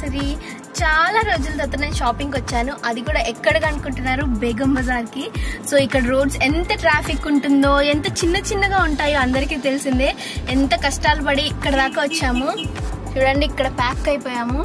anniversary చాలా రోజుల తర్వాత నేను షాపింగ్కి వచ్చాను అది కూడా ఎక్కడికి అనుకుంటున్నారు బేగం బజార్కి సో ఇక్కడ రోడ్స్ ఎంత ట్రాఫిక్ ఉంటుందో ఎంత చిన్న చిన్నగా ఉంటాయో అందరికీ తెలిసిందే ఎంత కష్టాలు పడి ఇక్కడ దాకా వచ్చాము చూడండి ఇక్కడ ప్యాక్ అయిపోయాము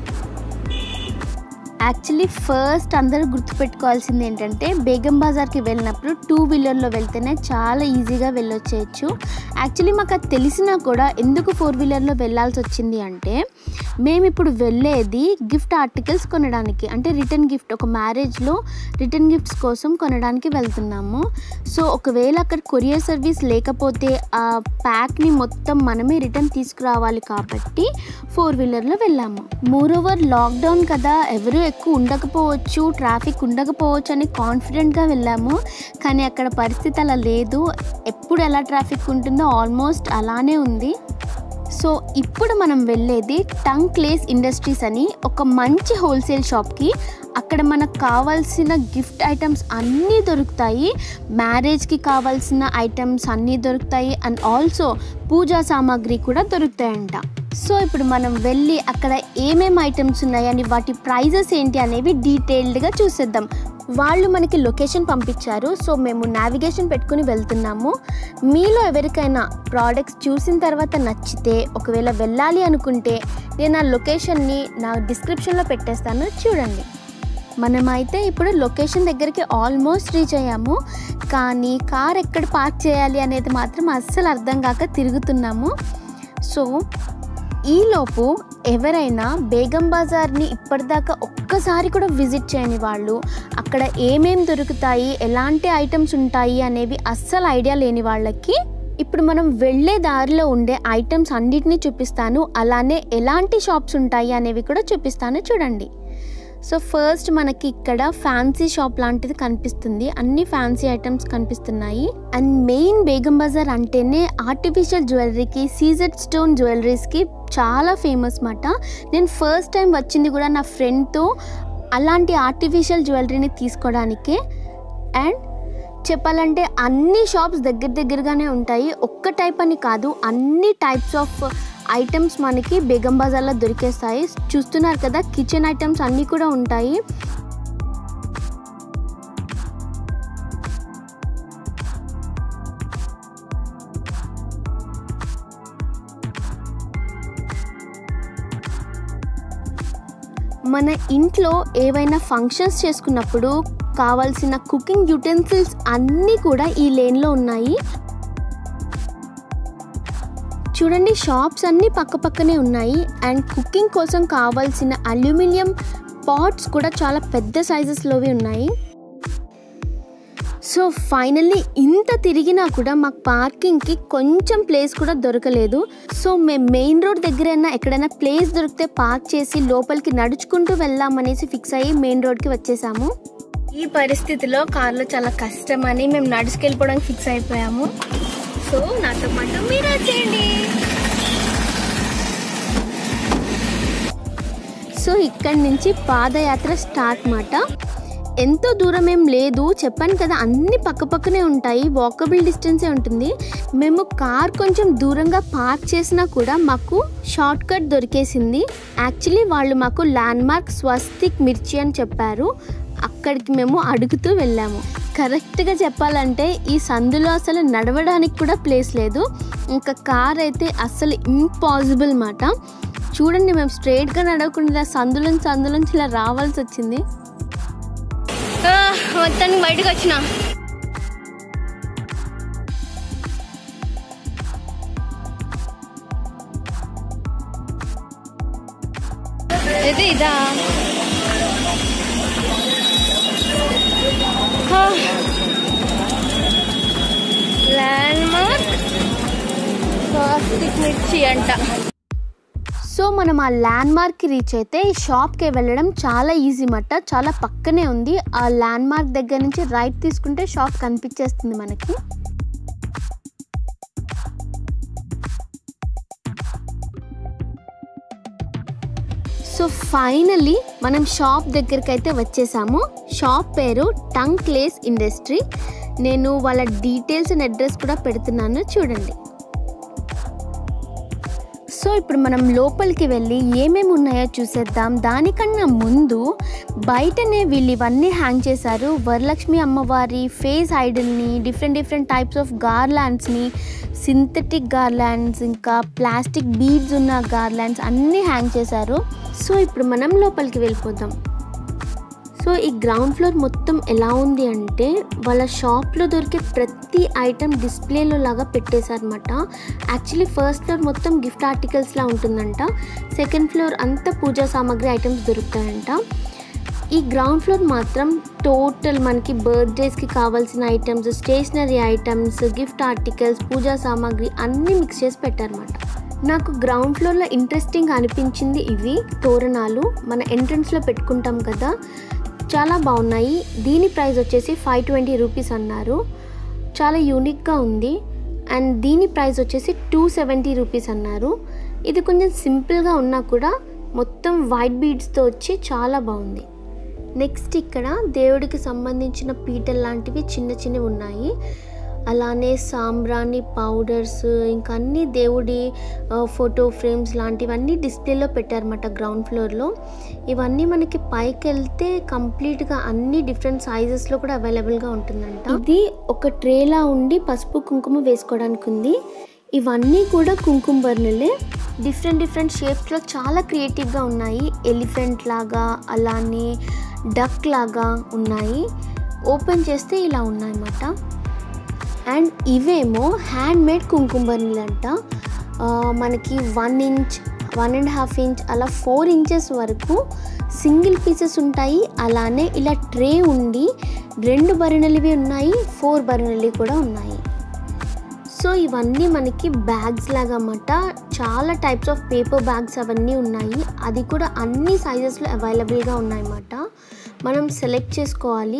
యాక్చువల్లీ ఫస్ట్ అందరూ గుర్తుపెట్టుకోవాల్సింది ఏంటంటే బేగం బజార్కి వెళ్ళినప్పుడు టూ వీలర్లో వెళ్తేనే చాలా ఈజీగా వెళ్ళొచ్చేయచ్చు యాక్చువల్లీ మాకు అది తెలిసినా కూడా ఎందుకు ఫోర్ వీలర్లో వెళ్ళాల్సి వచ్చింది అంటే మేము ఇప్పుడు వెళ్ళేది గిఫ్ట్ ఆర్టికల్స్ కొనడానికి అంటే రిటర్న్ గిఫ్ట్ ఒక మ్యారేజ్లో రిటర్న్ గిఫ్ట్స్ కోసం కొనడానికి వెళ్తున్నాము సో ఒకవేళ అక్కడ కొరియర్ సర్వీస్ లేకపోతే ఆ ప్యాక్ని మొత్తం మనమే రిటర్న్ తీసుకురావాలి కాబట్టి ఫోర్ వీలర్లో వెళ్ళాము మోర్ ఓవర్ లాక్డౌన్ కదా ఎవరు ఎక్కువ ఉండకపోవచ్చు ట్రాఫిక్ ఉండకపోవచ్చు అని కాన్ఫిడెంట్గా వెళ్ళాము కానీ అక్కడ పరిస్థితి అలా లేదు ఎప్పుడు ఎలా ట్రాఫిక్ ఉంటుందో ఆల్మోస్ట్ అలానే ఉంది సో ఇప్పుడు మనం వెళ్ళేది టంగ్ క్లేస్ ఇండస్ట్రీస్ అని ఒక మంచి హోల్సేల్ షాప్కి అక్కడ మనకు కావాల్సిన గిఫ్ట్ ఐటమ్స్ అన్నీ దొరుకుతాయి మ్యారేజ్కి కావాల్సిన ఐటమ్స్ అన్నీ దొరుకుతాయి అండ్ ఆల్సో పూజా సామాగ్రి కూడా దొరుకుతాయంట సో ఇప్పుడు మనం వెళ్ళి అక్కడ ఏమేమి ఐటమ్స్ ఉన్నాయని వాటి ప్రైజెస్ ఏంటి అనేవి డీటెయిల్డ్గా చూసేద్దాం వాళ్ళు మనకి లొకేషన్ పంపించారు సో మేము నావిగేషన్ పెట్టుకుని వెళ్తున్నాము మీలో ఎవరికైనా ప్రోడక్ట్స్ చూసిన తర్వాత నచ్చితే ఒకవేళ వెళ్ళాలి అనుకుంటే నేను ఆ లొకేషన్ని నా డిస్క్రిప్షన్లో పెట్టేస్తాను చూడండి మనమైతే ఇప్పుడు లొకేషన్ దగ్గరికి ఆల్మోస్ట్ రీచ్ అయ్యాము కానీ కార్ ఎక్కడ పార్క్ చేయాలి అనేది మాత్రం అస్సలు అర్థం కాక తిరుగుతున్నాము సో ఈలోపు ఎవరైనా బేగం బజార్ని ఇప్పటిదాకా ఒక్కసారి కూడా విజిట్ చేయని వాళ్ళు అక్కడ ఏమేం దొరుకుతాయి ఎలాంటి ఐటమ్స్ ఉంటాయి అనేవి అస్సలు ఐడియా లేని వాళ్ళకి ఇప్పుడు మనం వెళ్ళే దారిలో ఉండే ఐటమ్స్ అన్నిటినీ చూపిస్తాను అలానే ఎలాంటి షాప్స్ ఉంటాయి అనేవి కూడా చూపిస్తాను చూడండి సో ఫస్ట్ మనకి ఇక్కడ ఫ్యాన్సీ షాప్ లాంటిది కనిపిస్తుంది అన్ని ఫ్యాన్సీ ఐటమ్స్ కనిపిస్తున్నాయి అండ్ మెయిన్ బేగం బజార్ అంటేనే ఆర్టిఫిషియల్ జ్యువెలరీకి సీజెడ్ స్టోన్ జ్యువెలరీస్కి చాలా ఫేమస్ మాట నేను ఫస్ట్ టైం వచ్చింది కూడా నా ఫ్రెండ్తో అలాంటి ఆర్టిఫిషియల్ జ్యువెలరీని తీసుకోవడానికే అండ్ చెప్పాలంటే అన్ని షాప్స్ దగ్గర దగ్గరగానే ఉంటాయి ఒక్క టైప్ అని కాదు అన్ని టైప్స్ ఆఫ్ ఐటమ్స్ మనకి బేగం బజార్లో దొరికేస్తాయి చూస్తున్నారు కదా కిచెన్ ఐటమ్స్ అన్నీ కూడా ఉంటాయి మన ఇంట్లో ఏవైనా ఫంక్షన్స్ చేసుకున్నప్పుడు కావాల్సిన కుకింగ్ యూటెన్సిల్స్ అన్నీ కూడా ఈ లేన్లో ఉన్నాయి చూడండి షాప్స్ అన్నీ పక్క పక్కనే ఉన్నాయి అండ్ కుకింగ్ కోసం కావాల్సిన అల్యూమినియం పాట్స్ కూడా చాలా పెద్ద సైజెస్లోవి ఉన్నాయి సో ఫైనల్లీ ఇంత తిరిగినా కూడా మాకు పార్కింగ్కి కొంచెం ప్లేస్ కూడా దొరకలేదు సో మేము మెయిన్ రోడ్ దగ్గరైనా ఎక్కడైనా ప్లేస్ దొరికితే పార్క్ చేసి లోపలికి నడుచుకుంటూ వెళ్దామనేసి ఫిక్స్ అయ్యి మెయిన్ రోడ్కి వచ్చేసాము ఈ పరిస్థితిలో కార్లో చాలా కష్టం అని మేము నడుచుకెళ్ళిపోవడానికి ఫిక్స్ అయిపోయాము సో నాతో పాటు మీరు వచ్చేయండి సో ఇక్కడి నుంచి పాదయాత్ర స్టార్ట్ మాట ఎంతో దూరం ఏం లేదు చెప్పాను కదా అన్ని పక్క పక్కనే ఉంటాయి వాకబుల్ డిస్టెన్సే ఉంటుంది మేము కార్ కొంచెం దూరంగా పార్క్ చేసినా కూడా మాకు షార్ట్ కట్ దొరికేసింది యాక్చువల్లీ వాళ్ళు మాకు ల్యాండ్ మార్క్ స్వస్తిక్ మిర్చి అని చెప్పారు అక్కడికి మేము అడుగుతూ వెళ్ళాము కరెక్ట్గా చెప్పాలంటే ఈ సందులో అసలు నడవడానికి కూడా ప్లేస్ లేదు ఇంకా కార్ అయితే అస్సలు ఇంపాసిబుల్ మాట చూడండి మేము స్ట్రైట్గా నడవకుండా ఇలా సందులోంచి సందులోంచి ఇలా రావాల్సి వచ్చింది ఆ, మొత్తానికి బయటకు వచ్చిన ఇది ఇదా ల్యాండ్ మార్క్ స్వాస్తిక్ మిర్చి అంట సో మనం ఆ ల్యాండ్ మార్క్కి రీచ్ అయితే ఈ షాప్కి వెళ్ళడం చాలా ఈజీ మాట చాలా పక్కనే ఉంది ఆ ల్యాండ్ మార్క్ దగ్గర నుంచి రైట్ తీసుకుంటే షాప్ కనిపించేస్తుంది మనకి సో ఫైనలీ మనం షాప్ దగ్గరికి అయితే వచ్చేసాము షాప్ పేరు టంగ్ క్లేస్ ఇండస్ట్రీ నేను వాళ్ళ డీటెయిల్స్ అండ్ అడ్రస్ కూడా పెడుతున్నాను చూడండి సో సో ఇప్పుడు మనం లోపలికి వెళ్ళి ఏమేమి ఉన్నాయో చూసేద్దాం దానికన్నా ముందు బయటనే వీళ్ళు ఇవన్నీ హ్యాంగ్ చేశారు వరలక్ష్మి అమ్మవారి ఫేస్ ఐడల్ని డిఫరెంట్ డిఫరెంట్ టైప్స్ ఆఫ్ గార్లాండ్స్ని సింథటిక్ గార్లాండ్స్ ఇంకా ప్లాస్టిక్ బీడ్స్ ఉన్న గార్లాండ్స్ అన్నీ హ్యాంగ్ చేశారు సో ఇప్పుడు మనం లోపలికి వెళ్ళిపోదాం సో ఈ గ్రౌండ్ ఫ్లోర్ మొత్తం ఎలా ఉంది అంటే వాళ్ళ షాప్లో దొరికే ప్రతి ఐటెం డిస్ప్లేలో లాగా పెట్టేశారనమాట యాక్చువల్లీ ఫస్ట్ ఫ్లోర్ మొత్తం గిఫ్ట్ ఆర్టికల్స్లా ఉంటుందంట సెకండ్ ఫ్లోర్ అంతా పూజా సామాగ్రి ఐటమ్స్ దొరుకుతాయంట ఈ గ్రౌండ్ ఫ్లోర్ మాత్రం టోటల్ మనకి బర్త్డేస్కి కావాల్సిన items stationery items gift articles పూజా సామాగ్రి అన్నీ మిక్స్ చేసి పెట్టారన్నమాట నాకు గ్రౌండ్ ఫ్లోర్లో ఇంట్రెస్టింగ్ అనిపించింది ఇవి తోరణాలు మన ఎంట్రన్స్లో పెట్టుకుంటాం కదా చాలా బాగున్నాయి దీని ప్రైస్ వచ్చేసి ఫైవ్ ట్వంటీ రూపీస్ అన్నారు చాలా యూనిక్గా ఉంది అండ్ దీని ప్రైస్ వచ్చేసి టూ సెవెంటీ రూపీస్ అన్నారు ఇది కొంచెం సింపుల్గా ఉన్నా కూడా మొత్తం వైట్ బీడ్స్తో వచ్చి చాలా బాగుంది నెక్స్ట్ ఇక్కడ దేవుడికి సంబంధించిన పీటలు లాంటివి చిన్న చిన్నవి ఉన్నాయి అలానే సాంబ్రాణి పౌడర్స్ ఇంకా అన్ని దేవుడి ఆ, ఫోటో ఫ్రేమ్స్ లాంటివన్నీ డిస్ప్లేలో పెట్టారన్నమాట గ్రౌండ్ ఫ్లోర్లో ఇవన్నీ మనకి పైకి వెళ్తే కంప్లీట్గా అన్ని డిఫరెంట్ సైజెస్లో కూడా అవైలబుల్గా ఉంటుందంట ఇది ఒక ట్రేలా ఉండి పసుపు కుంకుమ వేసుకోవడానికి ఉంది ఇవన్నీ కూడా కుంకుమ బర్నులే డిఫరెంట్ డిఫరెంట్ షేప్స్లో చాలా క్రియేటివ్గా ఉన్నాయి ఎలిఫెంట్ లాగా అలానే డక్ లాగా ఉన్నాయి ఓపెన్ చేస్తే ఇలా ఉన్నాయన్నమాట అండ్ ఇవేమో హ్యాండ్ మేడ్ కుంకుమ బర్నీలు అంట ఆ, మనకి one inch one and half inch అలా ఫోర్ ఇంచెస్ వరకు సింగిల్ పీసెస్ ఉంటాయి అలానే ఇలా ట్రే ఉండి రెండు బరిణలివి ఉన్నాయి ఫోర్ బరిణలి కూడా ఉన్నాయి సో ఇవన్నీ మనకి బ్యాగ్స్ లాగా అన్నమాట చాలా టైప్స్ ఆఫ్ పేపర్ బ్యాగ్స్ అవన్నీ ఉన్నాయి అది కూడా అన్ని సైజెస్లో అవైలబుల్గా ఉన్నాయన్నమాట మనం సెలెక్ట్ చేసుకోవాలి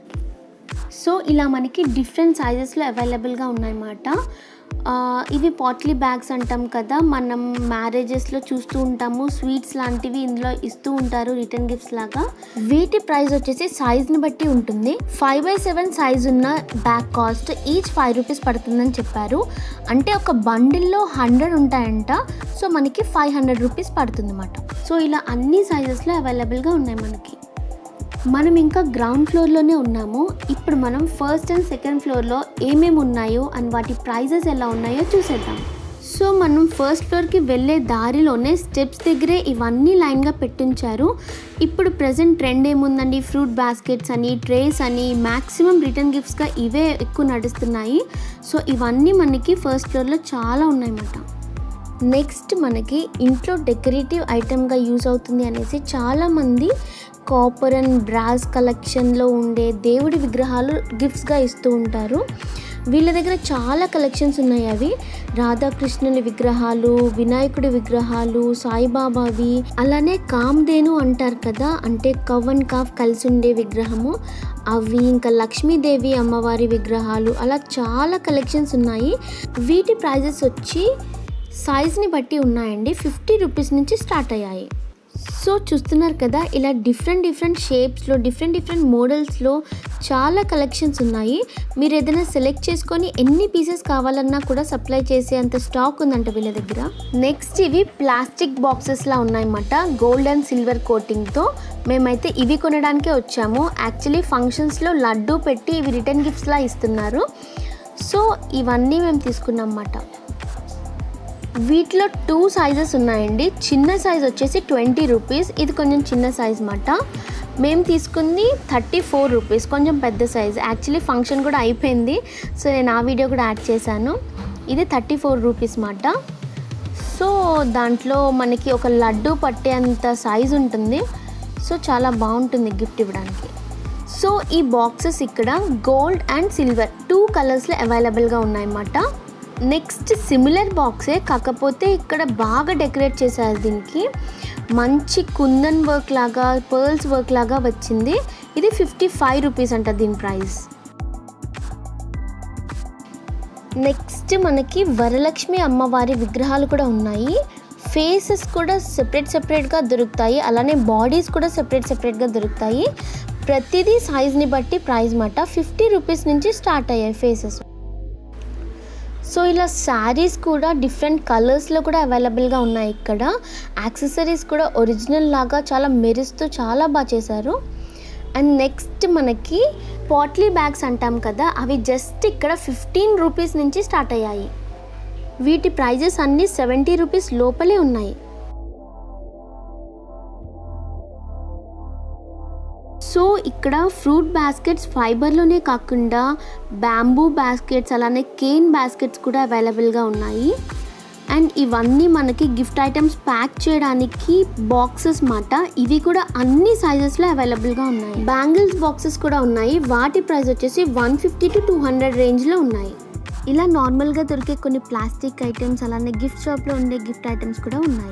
సో ఇలా మనకి డిఫరెంట్ సైజెస్లో అవైలబుల్గా ఉన్నాయన్నమాట ఆ, ఇవి పాట్లీ బ్యాగ్స్ అంటాం కదా మనం మ్యారేజెస్లో చూస్తూ ఉంటాము స్వీట్స్ లాంటివి ఇందులో ఇస్తూ ఉంటారు రిటర్న్ గిఫ్ట్స్ లాగా వీటి ప్రైస్ వచ్చేసి సైజ్ని బట్టి ఉంటుంది ఫైవ్ బై సెవెన్ సైజ్ ఉన్న bag cost each five rupees పడుతుందని చెప్పారు అంటే ఒక బండిల్లో హండ్రెడ్ ఉంటాయంట సో మనకి ఫైవ్ హండ్రెడ్ రూపీస్ పడుతుంది అన్నమాట సో ఇలా అన్ని సైజెస్లో అవైలబుల్గా ఉన్నాయి మనకి మనం ఇంకా గ్రౌండ్ ఫ్లోర్లోనే ఉన్నాము ఇప్పుడు మనం ఫస్ట్ అండ్ సెకండ్ ఫ్లోర్లో ఏమేమి ఉన్నాయో అండ్ వాటి ప్రైజెస్ ఎలా ఉన్నాయో చూసేద్దాం సో మనం ఫస్ట్ ఫ్లోర్కి వెళ్ళే దారిలోనే స్టెప్స్ దగ్గరే ఇవన్నీ లైన్గా పెట్టించారు ఇప్పుడు ప్రజెంట్ ట్రెండ్ ఏముందండి ఫ్రూట్ బాస్కెట్స్ అని ట్రేస్ అని మ్యాక్సిమం రిటర్న్ గిఫ్ట్స్గా ఇవే ఎక్కువ నడుస్తున్నాయి సో ఇవన్నీ మనకి ఫస్ట్ ఫ్లోర్లో చాలా ఉన్నాయన్నమాట నెక్స్ట్ మనకి ఇంట్లో డెకరేటివ్ ఐటెంగా యూజ్ అవుతుంది అనేసి చాలామంది కాపర్ అండ్ బ్రాస్ కలెక్షన్లో ఉండే దేవుడి విగ్రహాలు గిఫ్ట్స్గా ఇస్తూ ఉంటారు వీళ్ళ దగ్గర చాలా కలెక్షన్స్ ఉన్నాయి అవి రాధాకృష్ణుని విగ్రహాలు వినాయకుడి విగ్రహాలు సాయిబాబావి అలానే కామ్ధేను అంటారు కదా అంటే కవ్ అండ్ కాఫ్ కలిసి ఉండే విగ్రహము అవి ఇంకా లక్ష్మీదేవి అమ్మవారి విగ్రహాలు అలా చాలా కలెక్షన్స్ ఉన్నాయి వీటి ప్రైజెస్ వచ్చి సైజ్ని బట్టి ఉన్నాయండి ఫిఫ్టీ రూపీస్ నుంచి స్టార్ట్ అయ్యాయి సో చూస్తున్నారు కదా ఇలా డిఫరెంట్ డిఫరెంట్ షేప్స్లో డిఫరెంట్ డిఫరెంట్ మోడల్స్లో చాలా కలెక్షన్స్ ఉన్నాయి మీరు ఏదైనా సెలెక్ట్ చేసుకొని ఎన్ని పీసెస్ కావాలన్నా కూడా సప్లై చేసే అంత స్టాక్ ఉందంట వీళ్ళ దగ్గర నెక్స్ట్ ఇవి ప్లాస్టిక్ బాక్సెస్లా ఉన్నాయన్నమాట గోల్డ్ అండ్ సిల్వర్ కోటింగ్తో మేమైతే ఇవి కొనడానికే వచ్చాము యాక్చువల్లీ ఫంక్షన్స్లో లడ్డు పెట్టి ఇవి రిటర్న్ గిఫ్ట్స్లా ఇస్తున్నారు సో ఇవన్నీ మేము తీసుకున్నాం అన్నమాట వీటిలో టూ సైజెస్ ఉన్నాయండి చిన్న సైజ్ వచ్చేసి ట్వంటీ రూపీస్ ఇది కొంచెం చిన్న సైజ్ మాట మేము తీసుకుంది థర్టీ ఫోర్ రూపీస్ కొంచెం పెద్ద సైజ్ యాక్చువల్లీ ఫంక్షన్ కూడా అయిపోయింది సో నేను ఆ వీడియో కూడా యాడ్ చేశాను ఇది థర్టీ ఫోర్ రూపీస్ మాట సో దాంట్లో మనకి ఒక లడ్డు పట్టేంత సైజ్ ఉంటుంది సో చాలా బాగుంటుంది గిఫ్ట్ ఇవ్వడానికి సో ఈ బాక్సెస్ ఇక్కడ గోల్డ్ అండ్ సిల్వర్ టూ కలర్స్లో అవైలబుల్గా ఉన్నాయన్నమాట నెక్స్ట్ సిమిలర్ బాక్సే కాకపోతే ఇక్కడ బాగా డెకరేట్ చేశారు దీనికి మంచి కుందన్ వర్క్ లాగా పర్ల్స్ వర్క్ లాగా వచ్చింది ఇది ఫిఫ్టీ ఫైవ్ రూపీస్ అంట దీని ప్రైస్ నెక్స్ట్ మనకి వరలక్ష్మి అమ్మవారి విగ్రహాలు కూడా ఉన్నాయి ఫేసెస్ కూడా సెపరేట్ సెపరేట్గా దొరుకుతాయి అలానే బాడీస్ కూడా సెపరేట్ సెపరేట్గా దొరుకుతాయి ప్రతిదీ సైజ్ని బట్టి ప్రైస్ మాట ఫిఫ్టీ రూపీస్ నుంచి స్టార్ట్ అయ్యాయి ఫేసెస్ సో ఇలా శారీస్ కూడా డిఫరెంట్ కలర్స్లో కూడా అవైలబుల్గా ఉన్నాయి ఇక్కడ యాక్సెసరీస్ కూడా ఒరిజినల్ లాగా చాలా మెరుస్తూ చాలా బాగా చేశారు అండ్ నెక్స్ట్ మనకి పాట్లీ బ్యాగ్స్ అంటాం కదా అవి జస్ట్ ఇక్కడ ఫిఫ్టీన్ రూపీస్ నుంచి స్టార్ట్ అయ్యాయి వీటి ప్రైజెస్ అన్నీ సెవెంటీ రూపీస్ లోపలే ఉన్నాయి సో ఇక్కడ ఫ్రూట్ బాస్కెట్స్ ఫైబర్లోనే కాకుండా బ్యాంబూ బాస్కెట్స్ అలానే కేన్ బాస్కెట్స్ కూడా అవైలబుల్గా ఉన్నాయి అండ్ ఇవన్నీ మనకి గిఫ్ట్ ఐటమ్స్ ప్యాక్ చేయడానికి బాక్సెస్ మాట ఇవి కూడా అన్ని సైజెస్లో అవైలబుల్గా ఉన్నాయి బ్యాంగిల్స్ బాక్సెస్ కూడా ఉన్నాయి వాటి ప్రైస్ వచ్చేసి one fifty to two hundred రేంజ్లో ఉన్నాయి ఇలా నార్మల్గా దొరికే కొన్ని ప్లాస్టిక్ ఐటమ్స్ అలానే గిఫ్ట్ షాప్లో ఉండే గిఫ్ట్ ఐటమ్స్ కూడా ఉన్నాయి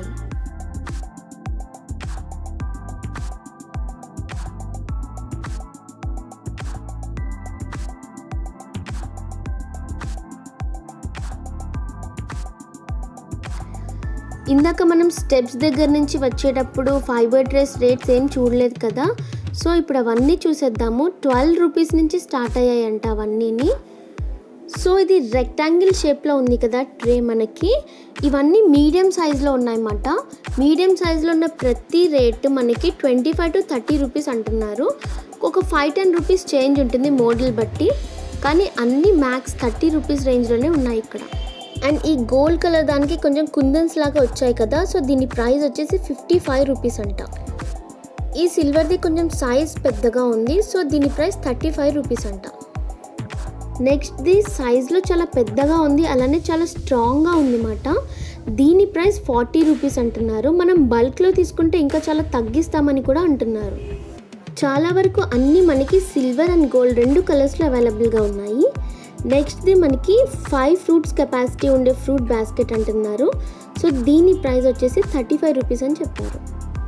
ఇందాక మనం స్టెప్స్ దగ్గర నుంచి వచ్చేటప్పుడు ఫైబర్ డ్రెస్ రేట్స్ ఏం చూడలేదు కదా సో ఇప్పుడు అవన్నీ చూసేద్దాము ట్వెల్వ్ రూపీస్ నుంచి స్టార్ట్ అయ్యాయంట అవన్నీని సో ఇది రెక్టాంగిల్ షేప్లో ఉంది కదా ట్రే మనకి ఇవన్నీ మీడియం సైజులో ఉన్నాయన్నమాట మీడియం సైజులో ఉన్న ప్రతి రేట్ మనకి twenty five to thirty rupees అంటున్నారు ఒక ఫైవ్ టెన్ రూపీస్ చేంజ్ ఉంటుంది మోడల్ బట్టి కానీ అన్ని మ్యాక్స్ థర్టీ రూపీస్ రేంజ్లోనే ఉన్నాయి ఇక్కడ అండ్ ఈ గోల్డ్ కలర్ దానికి కొంచెం కుందన్స్ లాగా వచ్చాయి కదా సో దీని ప్రైస్ వచ్చేసి ఫిఫ్టీ ఫైవ్ రూపీస్ అంట ఈ సిల్వర్ది కొంచెం సైజ్ పెద్దగా ఉంది సో దీని ప్రైస్ థర్టీ ఫైవ్ రూపీస్ అంట నెక్స్ట్ది సైజ్లో చాలా పెద్దగా ఉంది అలానే చాలా స్ట్రాంగ్గా ఉంది మాట దీని ప్రైస్ ఫార్టీ రూపీస్ అంటున్నారు మనం బల్క్లో తీసుకుంటే ఇంకా చాలా తగ్గిస్తామని కూడా అంటున్నారు చాలా వరకు అన్నీ మనకి సిల్వర్ అండ్ గోల్డ్ రెండు కలర్స్లో అవైలబుల్గా ఉన్నాయి నెక్స్ట్ది మనకి ఫైవ్ ఫ్రూట్స్ కెపాసిటీ ఉండే ఫ్రూట్ బాస్కెట్ అంటున్నారు సో దీని ప్రైస్ వచ్చేసి థర్టీ ఫైవ్ రూపీస్ అని చెప్పారు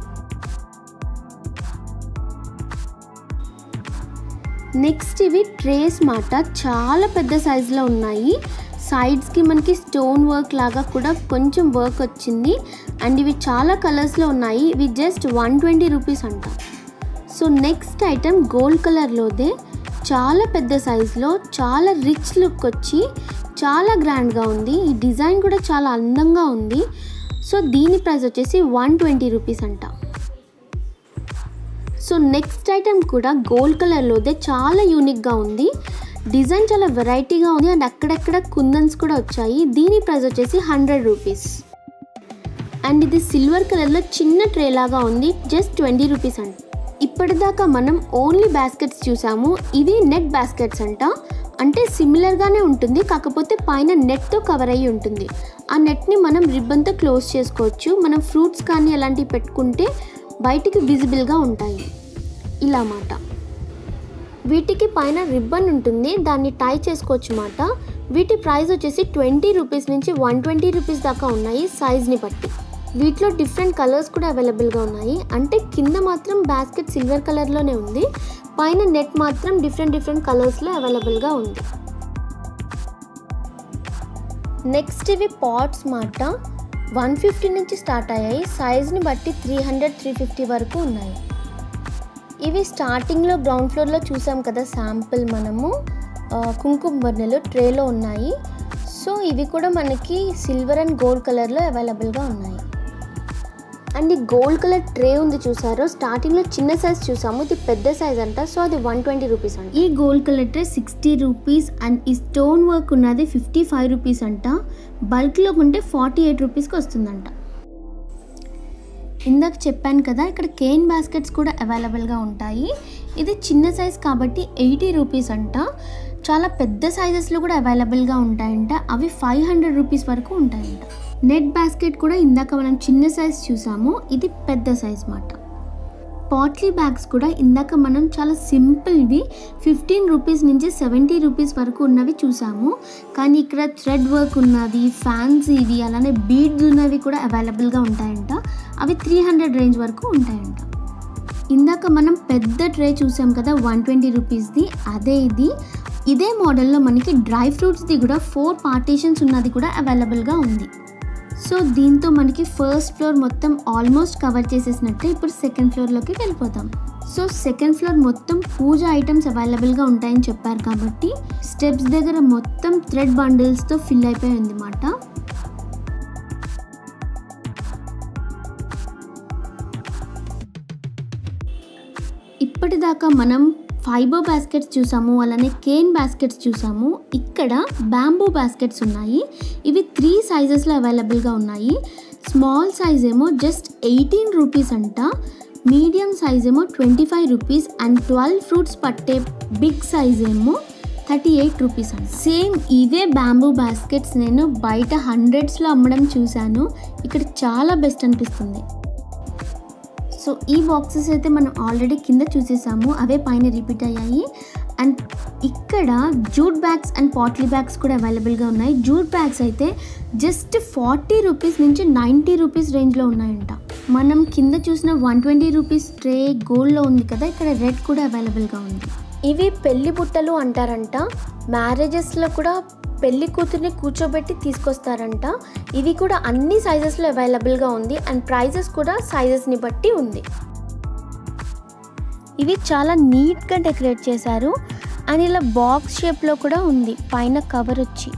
నెక్స్ట్ ఇవి ట్రేస్ మాట చాలా పెద్ద సైజులో ఉన్నాయి సైడ్స్కి మనకి స్టోన్ వర్క్ లాగా కూడా కొంచెం వర్క్ వచ్చింది అండ్ ఇవి చాలా కలర్స్లో ఉన్నాయి ఇవి జస్ట్ వన్ ట్వంటీ రూపీస్ అంట సో నెక్స్ట్ ఐటెం గోల్డ్ కలర్లోదే చాలా పెద్ద సైజులో చాలా రిచ్ లుక్ వచ్చి చాలా గ్రాండ్గా ఉంది ఈ డిజైన్ కూడా చాలా అందంగా ఉంది సో దీని ప్రైస్ వచ్చేసి వన్ ట్వంటీ రూపీస్ అంట సో నెక్స్ట్ ఐటెం కూడా గోల్డ్ కలర్లోదే చాలా యూనిక్గా ఉంది డిజైన్ చాలా వెరైటీగా ఉంది అండ్ అక్కడక్కడ కుందన్స్ కూడా వచ్చాయి దీని ప్రైస్ వచ్చేసి హండ్రెడ్ రూపీస్ అండ్ ఇది సిల్వర్ కలర్లో చిన్న ట్రే లాగా ఉంది జస్ట్ ట్వంటీ రూపీస్ అంట ఇప్పటిదాకా మనం ఓన్లీ బాస్కెట్స్ చూసాము ఇవి నెట్ బాస్కెట్స్ అంట అంటే సిమిలర్గానే ఉంటుంది కాకపోతే పైన నెట్తో కవర్ అయ్యి ఉంటుంది ఆ నెట్ని మనం రిబ్బన్తో క్లోజ్ చేసుకోవచ్చు మనం ఫ్రూట్స్ కానీ అలాంటివి పెట్టుకుంటే బయటికి విజిబుల్గా ఉంటాయి ఇలా మాట వీటికి పైన రిబ్బన్ ఉంటుంది దాన్ని టై చేసుకోవచ్చు మాట వీటి ప్రైస్ వచ్చేసి ట్వంటీ రూపీస్ నుంచి వన్ ట్వంటీ రూపీస్ దాకా ఉన్నాయి సైజ్ని బట్టి వీటిలో డిఫరెంట్ కలర్స్ కూడా అవైలబుల్గా ఉన్నాయి అంటే కింద మాత్రం బాస్కెట్ సిల్వర్ కలర్లోనే ఉంది పైన నెట్ మాత్రం డిఫరెంట్ డిఫరెంట్ కలర్స్లో అవైలబుల్గా ఉంది నెక్స్ట్ ఇవి పాట్స్ మాట వన్ ఫిఫ్టీ నుంచి స్టార్ట్ అయ్యాయి సైజ్ని బట్టి త్రీ హండ్రెడ్ త్రీ ఫిఫ్టీ వరకు ఉన్నాయి ఇవి స్టార్టింగ్లో గ్రౌండ్ ఫ్లోర్లో చూసాం కదా శాంపుల్ మనము ఆ, కుంకుమ బర్నెలు ట్రేలో ఉన్నాయి సో ఇవి కూడా మనకి సిల్వర్ అండ్ గోల్డ్ కలర్లో అవైలబుల్గా ఉన్నాయి అండ్ ఈ గోల్డ్ కలర్ ట్రే ఉంది చూసారు స్టార్టింగ్లో చిన్న సైజ్ చూసాము ఇది పెద్ద సైజ్ అంట సో అది వన్ ట్వంటీ రూపీస్ అంట ఈ gold colour tray sixty rupees and ఈ స్టోన్ వర్క్ ఉన్నది ఫిఫ్టీ ఫైవ్ రూపీస్ అంట బల్క్లో కొంటే ఫార్టీ ఎయిట్ రూపీస్కి వస్తుందంట ఇందాక చెప్పాను కదా ఇక్కడ కేన్ బాస్కెట్స్ కూడా అవైలబుల్గా ఉంటాయి ఇది చిన్న సైజ్ కాబట్టి ఎయిటీ రూపీస్ అంట చాలా పెద్ద సైజెస్లో కూడా అవైలబుల్గా ఉంటాయంట అవి ఫైవ్ హండ్రెడ్ రూపీస్ వరకు ఉంటాయంట నెట్ బాస్కెట్ కూడా ఇందాక మనం చిన్న సైజ్ చూసాము ఇది పెద్ద సైజ్ మాట పాట్లీ బ్యాగ్స్ కూడా ఇందాక మనం చాలా సింపుల్వి ఫిఫ్టీన్ రూపీస్ నుంచి సెవెంటీ రూపీస్ వరకు ఉన్నవి చూసాము కానీ ఇక్కడ థ్రెడ్ వర్క్ ఉన్నది ఫ్యాన్సీవి అలానే బీడ్స్ ఉన్నవి కూడా అవైలబుల్గా ఉంటాయంట అవి త్రీ హండ్రెడ్ రేంజ్ వరకు ఉంటాయంట ఇందాక మనం పెద్ద ట్రే చూసాం కదా వన్ ట్వంటీ రూపీస్ది అదే ఇది ఇదే మోడల్లో మనకి డ్రై ఫ్రూట్స్ది కూడా ఫోర్ పార్టీషన్స్ ఉన్నది కూడా అవైలబుల్గా ఉంది సో దీంతో మనకి ఫస్ట్ ఫ్లోర్ మొత్తం ఆల్మోస్ట్ కవర్ చేసేసినట్టే ఇప్పుడు సెకండ్ ఫ్లోర్లోకి వెళ్ళిపోతాం సో సెకండ్ ఫ్లోర్ మొత్తం పూజ ఐటమ్స్ అవైలబుల్గా ఉంటాయని చెప్పారు కాబట్టి స్టెప్స్ దగ్గర మొత్తం థ్రెడ్ బండిల్స్తో ఫిల్ అయిపోయి ఉంది అన్నమాట ఇప్పటిదాకా మనం ఫైబర్ బాస్కెట్స్ చూసాము అలానే కేన్ బాస్కెట్స్ చూసాము ఇక్కడ బ్యాంబూ బాస్కెట్స్ ఉన్నాయి ఇవి త్రీ సైజెస్లో అవైలబుల్గా ఉన్నాయి స్మాల్ సైజ్ ఏమో జస్ట్ ఎయిటీన్ రూపీస్ అంట మీడియం సైజ్ ఏమో twenty five rupees and twelve fruits పట్టే బిగ్ సైజ్ ఏమో థర్టీ ఎయిట్ రూపీస్ అంట సేమ్ ఇవే బ్యాంబూ బాస్కెట్స్ నేను బయట హండ్రెడ్స్లో అమ్మడం చూశాను ఇక్కడ చాలా బెస్ట్ అనిపిస్తుంది సో ఈ బాక్సెస్ అయితే మనం ఆల్రెడీ కింద చూసేసాము అవే పైన రిపీట్ అయ్యాయి అండ్ ఇక్కడ jute bags and potli bags కూడా అవైలబుల్గా ఉన్నాయి జూట్ బ్యాగ్స్ అయితే జస్ట్ ఫార్టీ రూపీస్ నుంచి నైంటీ రూపీస్ రేంజ్లో ఉన్నాయంట మనం కింద చూసిన వన్ ట్వంటీ రూపీస్ ట్రే గోల్డ్లో ఉంది కదా ఇక్కడ రెడ్ కూడా అవైలబుల్గా ఉంది ఇవి పెళ్లి బుట్టలు అంటారంట మ్యారేజెస్లో కూడా పెళ్లి కూతుర్ని కూర్చోబెట్టి తీసుకొస్తారంట ఇవి కూడా అన్ని సైజెస్లో అవైలబుల్గా ఉంది అండ్ ప్రైజెస్ కూడా సైజెస్ని బట్టి ఉంది ఇవి చాలా నీట్గా డెకరేట్ చేశారు అండ్ ఇలా బాక్స్ షేప్లో కూడా ఉంది పైన కవర్ వచ్చి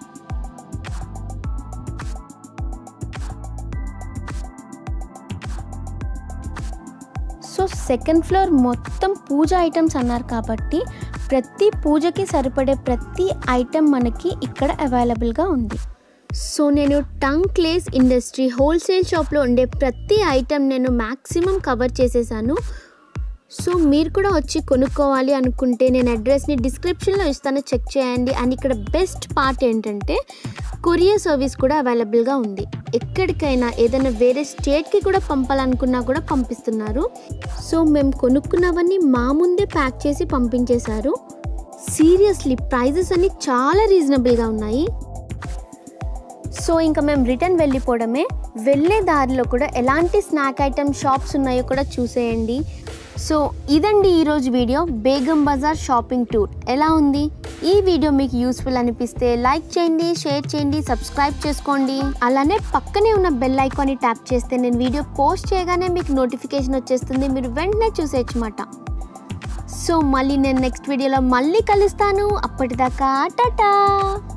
సో సెకండ్ ఫ్లోర్ మొత్తం పూజ ఐటమ్స్ అన్నారు కాబట్టి ప్రతి పూజకి సరిపడే ప్రతి ఐటెం మనకి ఇక్కడ అవైలబుల్గా ఉంది సో నేను టంగ్ క్లేస్ ఇండస్ట్రీ హోల్సేల్ షాప్లో ఉండే ప్రతి ఐటెం నేను మ్యాక్సిమం కవర్ చేసేసాను సో మీరు కూడా వచ్చి కొనుక్కోవాలి అనుకుంటే నేను అడ్రస్ని డిస్క్రిప్షన్లో ఇస్తాను చెక్ చేయండి అండ్ ఇక్కడ బెస్ట్ పార్ట్ ఏంటంటే కొరియర్ సర్వీస్ కూడా అవైలబుల్గా ఉంది ఎక్కడికైనా ఏదైనా వేరే స్టేట్కి కూడా పంపాలనుకున్నా కూడా పంపిస్తున్నారు సో మేము కొనుక్కున్నవన్నీ మా ముందే ప్యాక్ చేసి పంపించేశారు సీరియస్లీ ప్రైజెస్ అన్ని చాలా రీజనబుల్గా ఉన్నాయి సో ఇంకా మేము రిటర్న్ వెళ్ళిపోవడమే వెళ్ళే దారిలో కూడా ఎలాంటి స్నాక్ ఐటమ్ షాప్స్ ఉన్నాయో కూడా చూసేయండి సో ఇదండి ఈరోజు video Begum Bazar shopping tour ఎలా ఉంది ఈ వీడియో మీకు యూస్ఫుల్ అనిపిస్తే లైక్ చేయండి షేర్ చేయండి సబ్స్క్రైబ్ చేసుకోండి అలానే పక్కనే ఉన్న బెల్ ఐకాన్ని ట్యాప్ చేస్తే నేను వీడియో పోస్ట్ చేయగానే మీకు నోటిఫికేషన్ వచ్చేస్తుంది మీరు వెంటనే చూసేయచ్చమాట సో మళ్ళీ నేను నెక్స్ట్ వీడియోలో మళ్ళీ కలుస్తాను అప్పటిదాకా టాటా